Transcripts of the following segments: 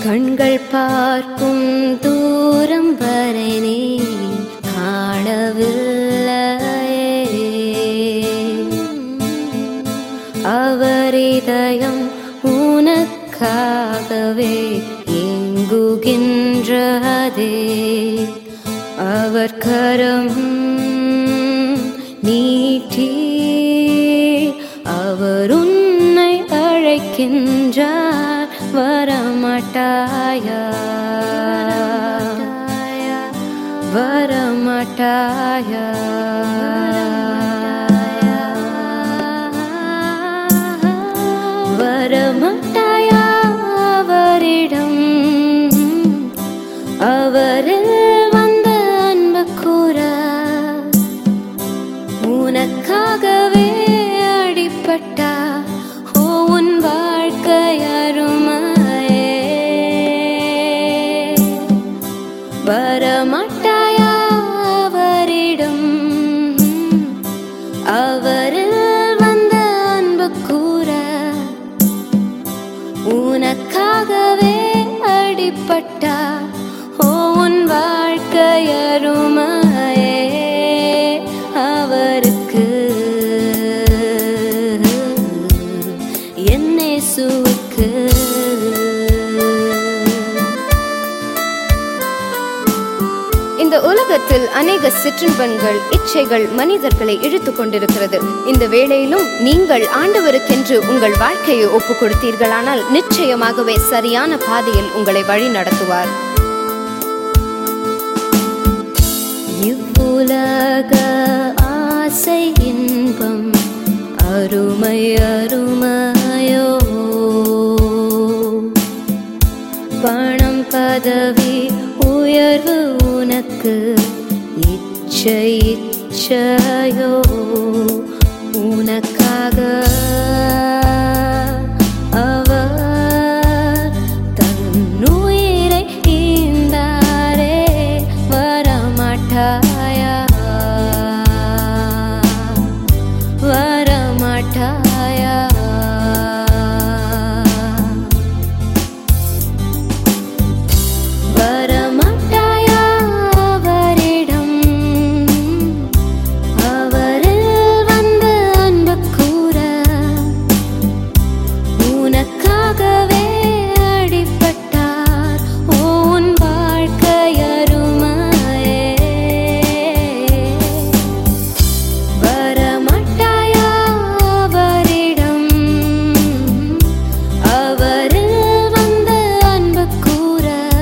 கண்கள் பார்க்கும் தூரம் வரை நீ காணவில்லையே அவர் இதயம் உனக்காகவே எங்குகின்றதே அவர் கரம் நீட்டி அவர் உன்னை அழைக்கின்றார் வரமாட்டாயா வரமாட்டாயா வரமாட்டாயா அவரிடம் அவரில் வந்த அன்பு கூற உனக்காகவே அடிப்பட்டா ஓ உன் வாழ்க்கை அருமையே வரமாட்டாயா அவரிடம் அவரில் வந்த அன்பு கூற உனக்காகவே அடிப்பட்டா ஓ உன் வாழ்க்கை அருமையே அவருக்கு என்னை சுக்கு இந்த உலகத்தில் அநேக சிற்றின்பங்கள் இச்சைகள் மனிதர்களை இழுத்து கொண்டிருக்கிறது இந்த வேளையிலும் நீங்கள் ஆண்டவருக்கென்று உங்கள் வாழ்க்கையை ஒப்பு கொடுத்தீர்களானால் நிச்சயமாகவே சரியான பாதையில் உங்களை வழி நடத்துவார் இவ்வுலக ஆசை இன்பம் அருமை அருமையோ பணம் பதவி உயர்வு உனக்கு இச்சை இச்சையோ உனக்காக அவர் தன்னுயிரை ஈந்தாரே வரமாட்டாயா வரமாட்டாயா வரமாட்டாயா அவரிடம் அவரில் வந்த அன்பு கூற உனக்காகவே அடிப்பட்டார் ஓ உன் வாழ்க்கை அருமையே வரமாட்டாயா அவரிடம் அவரில் வந்த அன்பு கூற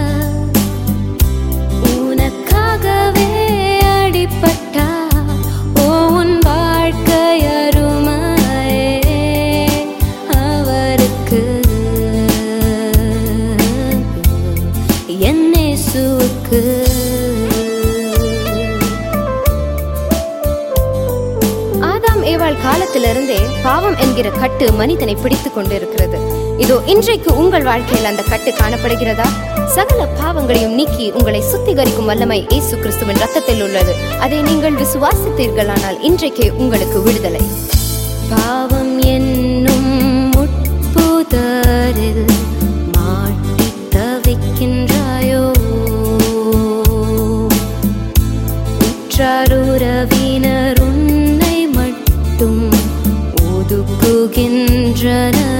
உனக்காகவே அடிப்பட்டா ஓ உன் வாழ்க்கை அருமையே அவருக்கு என்னை சுக்கு ஆதாம் ஏவாள் காலத்திலிருந்தே பாவம் என்கிற கட்டு மனிதனை பிடித்துக் கொண்டிருக்கிறது இதோ இன்றைக்கு உங்கள் வாழ்க்கையில் அந்த கட்டு காணப்படுகிறதா சகல பாவங்களையும் நீக்கி உங்களை சுத்திகரிக்கும் வல்லமை இயேசு கிறிஸ்துவின் ரத்தத்தில் உள்ளது அதை நீங்கள் விசுவாசித்தீர்களானால் இன்றைக்கே உங்களுக்கு விடுதலை பாவம் என்னும் முட்புதரில் மாட்டித் தவிக்கின்றாயோ உற்றாருறவினர் உன்னை மட்டும் ஒதுக்குகின்றனர்